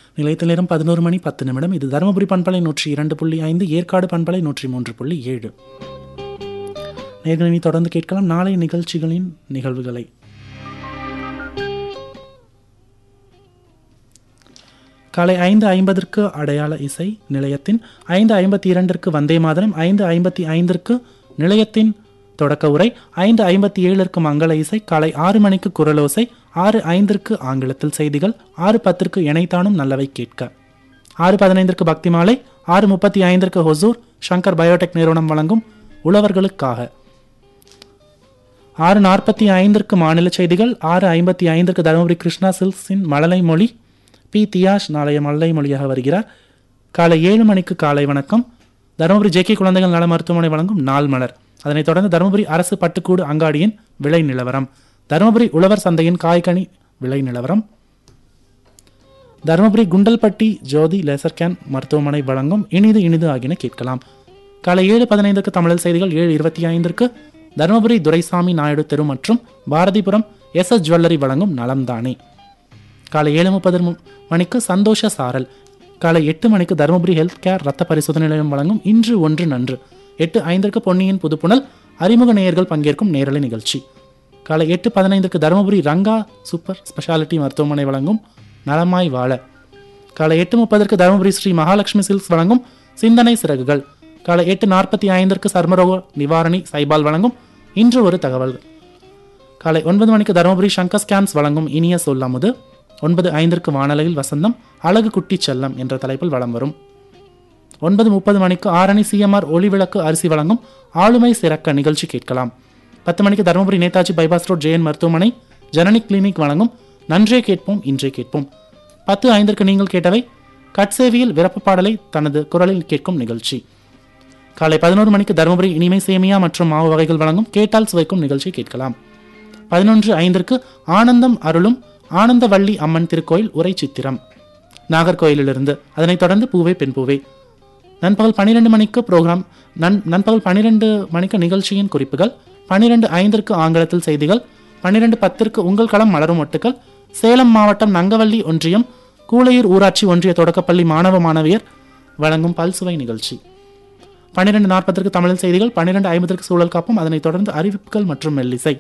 நிலையத்தில் நேரம் பதினோரு மணி பத்து நிமிடம் இது தருமபுரி பண்பலை நூற்றி இரண்டு புள்ளி ஐந்து ஏற்காடு பண்பலை நூற்றி மூன்று புள்ளி ஏழு நேர்களை நீ தொடர்ந்து கேட்கலாம் நாளைய நிகழ்ச்சிகளின் நிகழ்வுகளை காலை ஐந்து ஐம்பதற்கு அடையாள இசை நிலையத்தின் ஐந்து ஐம்பத்தி இரண்டிற்கு வந்தே மாதரம் ஐந்து ஐம்பத்தி ஐந்திற்கு நிலையத்தின் தொடக்க உரை ஐந்து ஐம்பத்தி ஏழிற்கு மங்கள இசை காலை ஆறு மணிக்கு குரலோசை ஆறு ஐந்திற்கு ஆங்கிலத்தில் செய்திகள் ஆறு பத்திற்கு இணைத்தானும் நல்லவை கேட்க ஆறு பதினைந்திற்கு பக்தி மாலை ஆறு முப்பத்தி ஐந்திற்கு ஹொசூர் சங்கர் பயோடெக் நிறுவனம் வழங்கும் உழவர்களுக்காக ஆறு நாற்பத்தி ஐந்திற்கு மாநில செய்திகள் ஆறு ஐம்பத்தி ஐந்திற்கு தருமபுரி கிருஷ்ணா சில்க்ஸின் மழலை மொழி பி தியாஷ் நாளைய மழலை மொழியாக வருகிறார் காலை ஏழு மணிக்கு காலை வணக்கம் தருமபுரி ஜேகே குழந்தைகள் நல மருத்துவமனை வழங்கும் நாள் மலர் அதனைத் தொடர்ந்து தருமபுரி அரசு பட்டுக்கூடு அங்காடியின் விலை நிலவரம் தருமபுரி உழவர் சந்தையின் காய்கனி விலை நிலவரம் தருமபுரி குண்டல்பட்டி ஜோதி லேசர் கேன் மருத்துவமனை வழங்கும் இனிது இனிது ஆகியன கேட்கலாம் காலை ஏழு பதினைந்துக்கு தமிழ் செய்திகள் ஏழு இருபத்தி ஐந்திற்கு தருமபுரி துரைசாமி நாயுடு தெரு மற்றும் பாரதிபுரம் எஸ் எஸ் ஜுவல்லரி வழங்கும் நலம்தானே காலை ஏழு முப்பது மணிக்கு சந்தோஷ சாரல் காலை எட்டு மணிக்கு தருமபுரி ஹெல்த் கேர் ரத்த பரிசோதனை நிலையம் வழங்கும் இன்று ஒன்று நன்று எட்டு ஐந்திற்கு பொன்னியின் புதுப்புணல் அறிமுக நேயர்கள் பங்கேற்கும் நேரலை நிகழ்ச்சி காலை எட்டு பதினைந்துக்கு தருமபுரி ரங்கா சூப்பர் ஸ்பெஷாலிட்டி மருத்துவமனை வழங்கும் நலமாய் வாழ காலை எட்டு முப்பதற்கு தருமபுரி ஸ்ரீ மகாலட்சுமி சில்க்ஸ் வழங்கும் சிந்தனை சிறகுகள் காலை எட்டு நாற்பத்தி ஐந்திற்கு சர்மரோக நிவாரணி சைபால் வழங்கும் இன்று ஒரு தகவல் காலை ஒன்பது மணிக்கு தருமபுரி சங்கர் ஸ்கேன்ஸ் வழங்கும் இனிய சொல்லாமுது ஒன்பது ஐந்திற்கு வானலையில் வசந்தம் அழகு குட்டி செல்லம் என்ற தலைப்பில் வலம் வரும் ஒன்பது முப்பது மணிக்கு ஆரணி சிஎம்ஆர் ஒளிவிளக்கு அரிசி வழங்கும் ஆளுமை சிறக்க நிகழ்ச்சி கேட்கலாம் பத்து மணிக்கு தருமபுரி நேதாஜி பைபாஸ் ரோட் ஜெயன் மருத்துவமனை ஜனனி கிளினிக் வழங்கும் நன்றே கேட்போம் இன்றே கேட்போம் பத்து ஐந்திற்கு நீங்கள் கேட்டவை கட்சேவியில் விரப்பு பாடலை தனது குரலில் கேட்கும் நிகழ்ச்சி காலை பதினோரு மணிக்கு தருமபுரி இனிமை சேமியா மற்றும் மாவு வகைகள் வழங்கும் கேட்டால் சுவைக்கும் நிகழ்ச்சி கேட்கலாம் பதினொன்று ஐந்திற்கு ஆனந்தம் அருளும் ஆனந்தவள்ளி அம்மன் திருக்கோயில் உரை சித்திரம் நாகர்கோயிலிருந்து அதனைத் தொடர்ந்து பூவே பெண் பூவே நண்பகல் பன்னிரெண்டு மணிக்கு ப்ரோக்ராம் நன் நண்பகல் பன்னிரெண்டு மணிக்கு நிகழ்ச்சியின் குறிப்புகள் பன்னிரெண்டு ஐந்திற்கு ஆங்கிலத்தில் செய்திகள் பன்னிரெண்டு பத்திற்கு உங்கள் களம் மலரும் ஒட்டுக்கள் சேலம் மாவட்டம் நங்கவள்ளி ஒன்றியம் கூளையூர் ஊராட்சி ஒன்றிய தொடக்கப்பள்ளி மாணவ மாணவியர் வழங்கும் பல்சுவை நிகழ்ச்சி பன்னிரெண்டு நாற்பதற்கு தமிழில் செய்திகள் பன்னிரெண்டு ஐம்பதற்கு சூழல் காப்பும் அதனைத் தொடர்ந்து அறிவிப்புகள் மற்றும் மெல்லிசை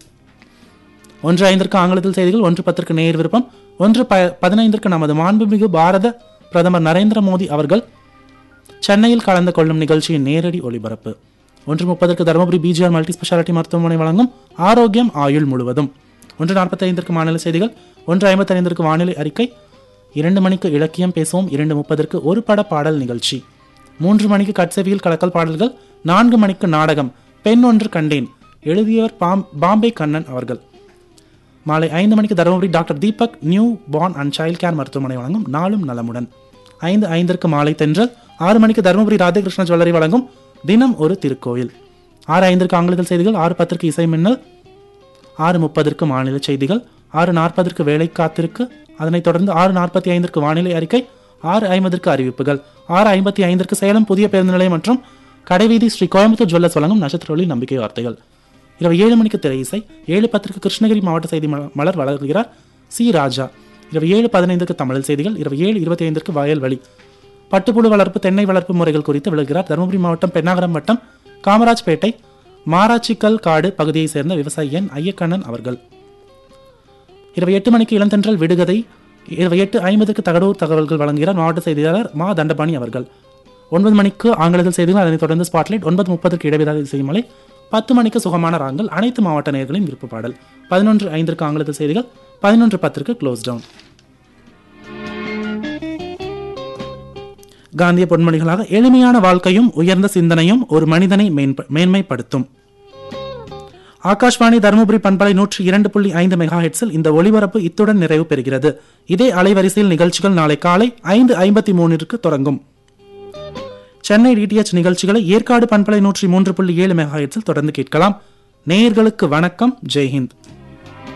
ஒன்று ஐந்திற்கு ஆங்கிலத்தில் செய்திகள் ஒன்று பத்திற்கு நேர் விருப்பம் ஒன்று ப பதினைந்திற்கு நமது மாண்புமிகு பாரத பிரதமர் நரேந்திர மோடி அவர்கள் சென்னையில் கலந்து கொள்ளும் நிகழ்ச்சியின் நேரடி ஒளிபரப்பு ஒன்று முப்பதற்கு தருமபுரி பிஜிஆர் மல்டி ஸ்பெஷாலிட்டி மருத்துவமனை வழங்கும் ஆரோக்கியம் ஆயுள் முழுவதும் ஒன்று நாற்பத்தைந்திற்கு மாநில செய்திகள் ஒன்று ஐம்பத்தைந்திற்கு வானிலை அறிக்கை இரண்டு மணிக்கு இலக்கியம் பேசுவோம் இரண்டு முப்பதற்கு ஒரு பட பாடல் நிகழ்ச்சி மூன்று மணிக்கு கட்செவியில் கலக்கல் பாடல்கள் நான்கு மணிக்கு நாடகம் பெண் ஒன்று கண்டேன் எழுதியவர் பாம் பாம்பே கண்ணன் அவர்கள் மாலை ஐந்து மணிக்கு Dharmapuri doctor Deepak new born and child care மருத்துவமனை வழங்கும் நாளும் நலமுடன் ஐந்து ஐந்திற்கு மாலை தென்றல் ஆறு மணிக்கு தருமபுரி ராதாகிருஷ்ண ஜுவல்லரி வழங்கும் தினம் ஒரு திருக்கோயில் ஆறு ஐந்திற்கு ஆங்கிலத்தில் செய்திகள் ஆறு பத்திற்கு இசை மின்னல் ஆறு முப்பதற்கு மாநில செய்திகள் ஆறு நாற்பதற்கு வேலை காத்திருக்கு அதனைத் தொடர்ந்து ஆறு நாற்பத்தி ஐந்திற்கு வானிலை அறிக்கை ஆறு ஐம்பதற்கு அறிவிப்புகள் ஆறு ஐம்பத்தி ஐந்திற்கு சேலம் புதிய பேருந்து நிலையம் மற்றும் கடைவீதி ஸ்ரீ கோயம்புத்தூர் ஜுவல்லர்ஸ் வழங்கும் நட்சத்திர ஒளி நம்பிக்கை வார்த்தைகள் இரவு ஏழு மணிக்கு திரை இசை ஏழு பத்திற்கு கிருஷ்ணகிரி மாவட்ட செய்தி ம- மலர் வழங்குகிறார் சி ராஜா இரவு ஏழு பதினைந்துக்கு தமிழ் செய்திகள் இரவு ஏழு இருபத்தி ஐந்திற்கு வயல்வெளி பட்டுப்புழு வளர்ப்பு தென்னை வளர்ப்பு முறைகள் குறித்து விளக்குகிறார் தருமபுரி மாவட்டம் பெண்ணாகரம் வட்டம் காமராஜ்பேட்டை மாராச்சிக்கல் காடு பகுதியைச் சேர்ந்த விவசாயி என் ஐயக்கண்ணன் அவர்கள் இரவு எட்டு மணிக்கு இளந்தென்றல் விடுகதை இரவு எட்டு ஐம்பதுக்கு தகடூர் தகவல்கள் வழங்குகிறார் மாவட்ட செய்தியாளர் மா தண்டபாணி அவர்கள் ஒன்பது மணிக்கு ஆங்கிலத்தில் செய்திகள் அதனைத் தொடர்ந்து ஸ்பாட்லைட் ஒன்பது முப்பதுக்கு இடைவிடாத செய்மலை பத்து மணிக்கு சுகமான ராங்கள் அனைத்து மாவட்ட நேயர்களின் விருப்ப பாடல் பதினொன்று ஐந்திற்கு ஆங்கிலத்தில் செய்திகள் பதினொன்று பத்திற்கு க்ளோஸ் டவுன் காந்திய பொன்மொழிகளாக எளிமையான வாழ்க்கையும் உயர்ந்த சிந்தனையும் ஒரு மனிதனை மேன்ப- மேன்மைப்படுத்தும் ஆகாஷ்வாணி தருமபுரி பண்பலை நூற்றி இரண்டு புள்ளி ஐந்து மெகா ஹெட்ஸில் இந்த ஒளிபரப்பு இத்துடன் நிறைவு பெறுகிறது இதே அலைவரிசையில் நிகழ்ச்சிகள் நாளை காலை ஐந்து ஐம்பத்தி மூணிற்கு தொடங்கும் சென்னை டிடிஎச் நிகழ்ச்சிகளை ஏற்காடு பண்பலை நூற்றி மூன்று புள்ளி ஏழு மெகா ஹெட்ஸில் தொடர்ந்து கேட்கலாம் நேயர்களுக்கு வணக்கம் ஜெய்ஹிந்த்